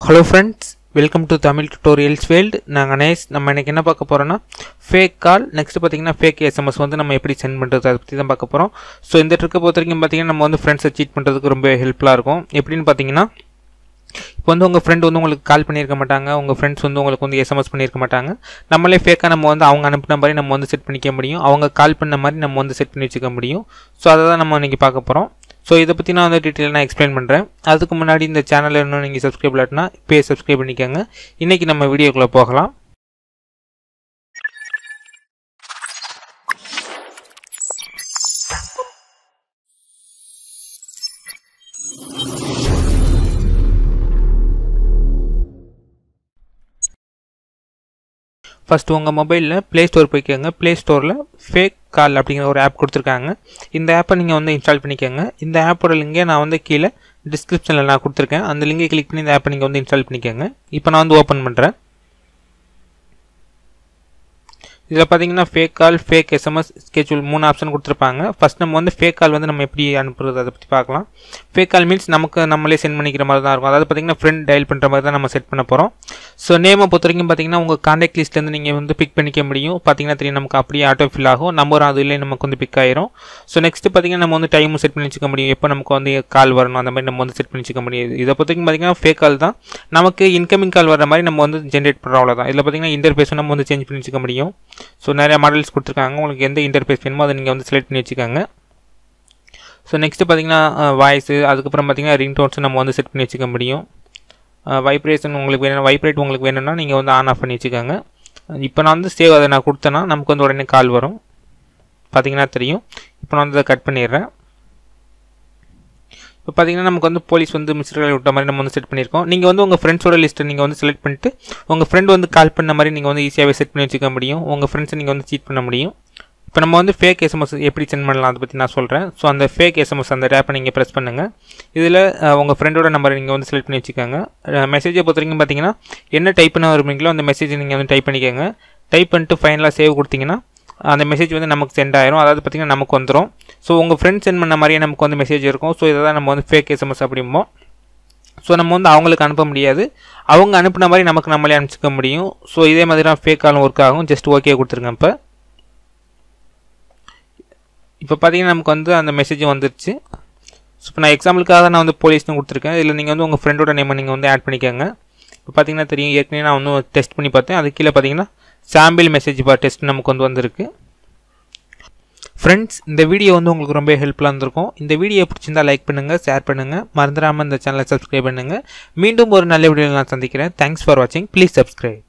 hello friends welcome to Tamil tutorials world நான் கணேஷ் நம்ம இன்றைக்கி என்ன பார்க்க போகிறோன்னா ஃபேக் கால் நெக்ஸ்ட் பார்த்தீங்கன்னா ஃபேக் எஸ்எம்எஸ் வந்து நம்ம எப்படி சென்ட் பண்ணுறது அதை பற்றி தான் பார்க்க போகிறோம் ஸோ இந்த ட்ரிக்கை பொறுத்த வரைக்கும் பார்த்தீங்கன்னா நம்ம வந்து ஃப்ரெண்ட்ஸை சீட் பண்ணுறதுக்கு ரொம்ப ஹெல்ப்ஃபுல்லாக இருக்கும் எப்படின்னு பார்த்தீங்கன்னா இப்போ வந்து உங்கள் ஃப்ரெண்ட் வந்து உங்களுக்கு கால் பண்ணியிருக்க மாட்டாங்க உங்கள் ஃப்ரெண்ட்ஸ் வந்து உங்களுக்கு வந்து எஸ்எம்எஸ் பண்ணியிருக்க மாட்டாங்க நம்மளே ஃபேக்காக நம்ம வந்து அவங்க அனுப்பின மாதிரி நம்ம வந்து செட் பண்ணிக்க முடியும் அவங்க கால் பண்ண மாதிரி நம்ம வந்து செட் பண்ணி வச்சுக்க முடியும் ஸோ அதை தான் நம்ம இன்றைக்கி பார்க்க போகிறோம் ஸோ இதை பற்றி நான் வந்து டீட்டெயில் நான் எக்ஸ்பிளைன் பண்ணுறேன் அதுக்கு முன்னாடி இந்த சேனலில் இன்னும் நீங்கள் சப்ஸ்கிரைப் இல்லாட்டினா இப்போயே சப்ஸ்கிரைப் பண்ணிக்கோங்க இன்றைக்கி நம்ம வீடியோக்குள்ளே போகலாம் ஃபஸ்ட்டு உங்கள் மொபைலில் ப்ளே ஸ்டோர் போய்க்கோங்க ப்ளே ஸ்டோரில் ஃபேக் கால் அப்படிங்கிற ஒரு ஆப் கொடுத்துருக்காங்க இந்த ஆப்பை நீங்கள் வந்து இன்ஸ்டால் பண்ணிக்கோங்க இந்த ஆப்போட லிங்கை நான் வந்து கீழே டிஸ்கிரிப்ஷனில் நான் கொடுத்துருக்கேன் அந்த லிங்கை கிளிக் பண்ணி இந்த ஆப்பை நீங்கள் வந்து இன்ஸ்டால் பண்ணிக்கோங்க இப்போ நான் வந்து ஓப்பன் பண்ணுறேன் இதில் பார்த்தீங்கன்னா fake call fake SMS schedule மூணு ஆப்ஷன் கொடுத்துருப்பாங்க ஃபஸ்ட் நம்ம வந்து ஃபேக் கால் வந்து நம்ம எப்படி அனுப்புறது அதை பற்றி பார்க்கலாம் ஃபேக் கால் மீன்ஸ் நமக்கு நம்மளே சென்ட் பண்ணிக்கிற மாதிரி தான் இருக்கும் அதாவது பார்த்தீங்கன்னா ஃப்ரெண்ட் டயல் பண்ணுற மாதிரி தான் நம்ம செட் பண்ண போகிறோம் ஸோ நேமை பொறுத்த வரைக்கும் பார்த்தீங்கன்னா உங்கள் காண்டாக்ட் லிஸ்ட்லேருந்து நீங்கள் வந்து பிக் பண்ணிக்க முடியும் பார்த்தீங்கன்னா தெரியும் நமக்கு அப்படியே ஆட்டோ ஃபில் ஆகும் நம்பர் அதுலேயே நமக்கு வந்து பிக் ஆயிரும் ஸோ நெக்ஸ்ட் பார்த்தீங்கன்னா நம்ம வந்து டைமும் செட் பண்ணி வச்சுக்க முடியும் எப்போ நமக்கு வந்து கால் வரணும் அந்த மாதிரி நம்ம வந்து செட் பண்ணி வச்சுக்க முடியும் இதை பொறுத்த வரைக்கும் பார்த்தீங்கன்னா ஃபேக் கால் தான் நமக்கு இன்கமிங் கால் வர மாதிரி நம்ம வந்து ஜென்ரேட் பண்ணுறோம் அவ்வளோதான் இதில் பார்த்தீங்கன்னா இன்டர்ஃபேஸும் நம்ம வந்து சேஞ்ச் பண்ணி வச்சுக்க முடியும் ஸோ நிறைய மாடல்ஸ் கொடுத்துருக்காங்க உங்களுக்கு எந்த இன்டர்ஃபேஸ் வேணுமோ அதை நீங்கள் வந்து செலக்ட் பண்ணி வச்சுக்கோங்க ஸோ நெக்ஸ்ட்டு பார்த்தீங்கன்னா வாய்ஸு அதுக்கப்புறம் பார்த்தீங்கன்னா ரிங் டோன்ஸும் நம்ம வந்து செட் பண்ணி வச்சுக்க முடியும் வைப்ரேஷன் உங்களுக்கு வேணும் வைப்ரேட் உங்களுக்கு வேணும்னா நீங்கள் வந்து ஆன் ஆஃப் பண்ணி வச்சுக்கோங்க இப்போ நான் வந்து சேவ் அதை நான் கொடுத்தேன்னா நமக்கு வந்து உடனே கால் வரும் பார்த்தீங்கன்னா தெரியும் இப்போ நான் வந்து அதை கட் பண்ணிடுறேன் இப்போ பார்த்தீங்கன்னா நமக்கு வந்து போலீஸ் வந்து மிஸ்டர் விட்ட மாதிரி நம்ம வந்து செட் பண்ணியிருக்கோம் நீங்கள் வந்து உங்கள் ஃப்ரெண்ட்ஸோட லிஸ்ட்டை நீங்கள் வந்து செலக்ட் பண்ணிட்டு உங்கள் ஃப்ரெண்ட் வந்து கால் பண்ண மாதிரி நீங்கள் வந்து ஈஸியாகவே செட் பண்ணி வச்சுக்க முடியும் உங்கள் ஃப்ரெண்ட்ஸை நீங்கள் வந்து சீட் பண்ண முடியும் இப்போ நம்ம வந்து ஃபேக் எஸ்எம்எஸ் எப்படி சென்ட் பண்ணலாம் அதை பற்றி நான் சொல்கிறேன் ஸோ அந்த ஃபேக் எஸ்எம்எஸ் அந்த டேப்பை நீங்கள் ப்ரெஸ் பண்ணுங்கள் இதில் உங்கள் ஃப்ரெண்டோட நம்பரை நீங்கள் வந்து செலக்ட் பண்ணி வச்சுக்கோங்க மெசேஜை பொறுத்த வரைக்கும் பார்த்தீங்கன்னா என்ன டைப் பண்ண விரும்புறீங்களோ அந்த மெசேஜை நீங்கள் வந்து டைப் பண்ணிக்கோங்க டைப் பண்ணிட்டு ஃபைனலாக சேவ் கொடுத்தீங்கன்னா அந்த மெசேஜ் வந்து நமக்கு சென்ட் ஆயிரும் அதாவது பார்த்திங்கன்னா நமக்கு வந்துடும் ஸோ உங்கள் ஃப்ரெண்ட் சென்ட் பண்ண மாதிரியே நமக்கு வந்து மெசேஜ் இருக்கும் ஸோ இதை தான் நம்ம வந்து ஃபேக் எஸ்எம்எஸ் அப்படிம்போம் ஸோ நம்ம வந்து அவங்களுக்கு அனுப்ப முடியாது அவங்க அனுப்பின மாதிரி நமக்கு நம்மளே அனுப்பிச்சிக்க முடியும் ஸோ இதே மாதிரி தான் ஃபேக் காலும் ஒர்க் ஆகும் ஜஸ்ட் ஓகே கொடுத்துருங்க இப்போ இப்போ பார்த்தீங்கன்னா நமக்கு வந்து அந்த மெசேஜ் வந்துருச்சு ஸோ இப்போ நான் எக்ஸாம்பிளுக்காக நான் வந்து போலீஸ்னு கொடுத்துருக்கேன் இதில் நீங்கள் வந்து உங்கள் ஃப்ரெண்டோட நேமை நீங்கள் வந்து ஆட் பண்ணிக்கோங்க இப்போ பார்த்தீங்கன்னா தெரியும் ஏற்கனவே நான் வந்து டெஸ்ட் பண்ணி பார்த்தேன் அது கீழே பார்த்தீங்கன்னா சாம்பிள் மெசேஜ் பா டெஸ்ட் நமக்கு வந்து வந்திருக்கு ஃப்ரெண்ட்ஸ் இந்த வீடியோ வந்து உங்களுக்கு ரொம்ப ஹெல்ப்ஃபுல்லாக இருந்திருக்கும் இந்த வீடியோ பிடிச்சிருந்தா லைக் பண்ணுங்கள் ஷேர் பண்ணுங்கள் மறந்துடாமல் இந்த சேனலை சப்ஸ்கிரைப் பண்ணுங்கள் மீண்டும் ஒரு நல்ல வீடியோவில் நான் சந்திக்கிறேன் தேங்க்ஸ் ஃபார் வாட்சிங் ப்ளீஸ் சப்ஸ்கிரைப்